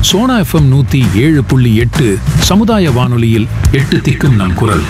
Sona FM நூத்தி ஏழு புள்ளி எட்டு சமுதாய வானொலியில் எட்டு திக்கும் நம் குரல்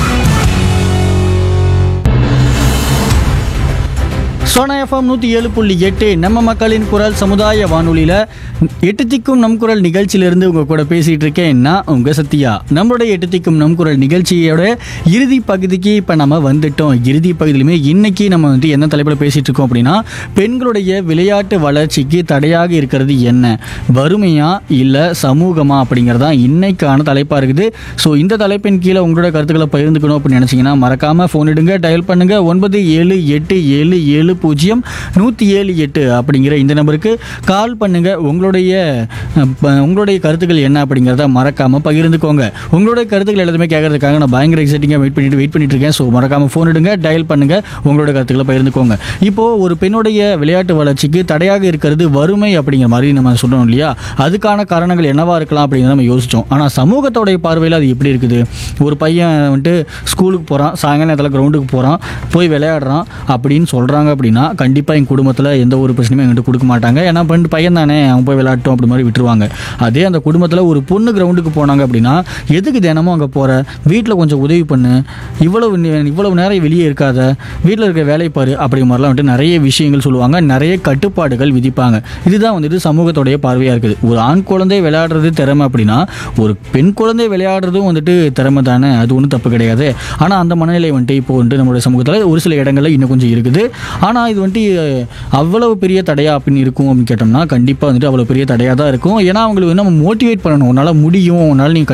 சோனா எஃப்எம் நூற்றி ஏழு புள்ளி எட்டு நம்ம மக்களின் குரல் சமுதாய வானொலியில் எட்டு திக்கும் நம் குரல் நிகழ்ச்சியிலிருந்து உங்கள் கூட பேசிகிட்டு இருக்கேன் நான் உங்கள் சத்யா நம்மளுடைய எட்டு திக்கும் நம் குரல் நிகழ்ச்சியோட இறுதி பகுதிக்கு இப்போ நம்ம வந்துட்டோம் இறுதி பகுதியிலுமே இன்னைக்கு நம்ம வந்து என்ன தலைப்பில் பேசிகிட்டு இருக்கோம் அப்படின்னா பெண்களுடைய விளையாட்டு வளர்ச்சிக்கு தடையாக இருக்கிறது என்ன வறுமையா இல்லை சமூகமா அப்படிங்கிறதா இன்னைக்கான தலைப்பாக இருக்குது ஸோ இந்த தலைப்பின் கீழே உங்களோட கருத்துக்களை பகிர்ந்துக்கணும் அப்படின்னு நினச்சிங்கன்னா மறக்காமல் ஃபோன் எடுங்க டயல் பண்ணுங்க ஒன்பது ஏழு எட்டு ஏழு ஏழு பூஜ்ஜியம் நூற்றி ஏழு எட்டு அப்படிங்கிற இந்த நம்பருக்கு கால் பண்ணுங்க உங்களுடைய அஹ், ப- உங்களுடைய கருத்துக்கள் என்ன அப்படிங்கிறத மறக்காமல் பகிர்ந்துக்கோங்க உங்களுடைய கருத்துக்கள் எல்லாத்தையுமே கேட்கறதுக்காக நான் பயங்கர எக்ஸைட்டிங்காக வெயிட் பண்ணிட்டு வெயிட் பண்ணிட்டு இருக்கேன் ஸோ மறக்காமல் ஃபோன் எடுங்க டயல் பண்ணுங்க உங்களோட கருத்துக்களை பகிர்ந்துக்கோங்க இப்போ ஒரு பெண்ணுடைய விளையாட்டு வளர்ச்சிக்கு தடையாக இருக்கிறது வறுமை அப்படிங்கிற மாதிரி நம்ம சொல்றோம் இல்லையா அதுக்கான காரணங்கள் என்னவா இருக்கலாம் அப்படிங்கிறத நம்ம யோசிச்சோம் ஆனால் சமூகத்தோடைய பார்வையில் அது எப்படி இருக்குது ஒரு பையன் வந்துட்டு ஸ்கூலுக்கு போகிறான் சாயங்காலம் நேரத்தில் கிரவுண்டுக்கு போகிறான் போய் விளையாடுறான் அப்படின்னு சொல்கிறாங்க அப்படின்னா கண்டிப்பாக எங்கள் குடும்பத்தில் எந்த ஒரு பிரச்சனையும் எங்கிட்ட கொடுக்க மாட்டாங்க ஏன்னா பெண் பையன் தானே அவன் போய் விளையாட்டும் அப்படி மாதிரி விட்டுருவாங்க அதே அந்த குடும்பத்தில் ஒரு பொண்ணு கிரவுண்டுக்கு போனாங்க அப்படின்னா எதுக்கு தினமும் அங்கே போகிற வீட்டில் கொஞ்சம் உதவி பண்ணு இவ்வளவு நே- இவ்வளவு நேரம் வெளியே இருக்காத வீட்டில் இருக்க வேலை பாரு அப்படிங்கிற மாதிரிலாம் வந்துட்டு நிறைய விஷயங்கள் சொல்லுவாங்க நிறைய கட்டுப்பாடுகள் விதிப்பாங்க இதுதான் வந்துட்டு சமூகத்தோடைய பார்வையாக இருக்குது ஒரு ஆண் குழந்தை விளையாடுறது திறமை அப்படின்னா ஒரு பெண் குழந்தை விளையாடுறதும் வந்துட்டு திறமை தானே அது ஒன்றும் தப்பு கிடையாது ஆனால் அந்த மனநிலை வந்துட்டு இப்போ வந்துட்டு நம்மளுடைய சமூகத்தில் ஒரு சில இடங்களில் இன்னும் கொஞ்சம் இருக்குது ஆனால் இது வந்துட்டு அவ்வளவு பெரிய தடையா அப்படின்னு இருக்கும் அப்படின்னு கேட்டோம்னா கண்டிப்பாக வந்துட்டு அவ்வளோ பெரிய தடையாக தான் இருக்கும் ஏன்னா அவங்களுக்கு வந்து நம்ம மோட்டிவேட் பண்ணணும் உன்னால் முடியும் உன்னால் நீ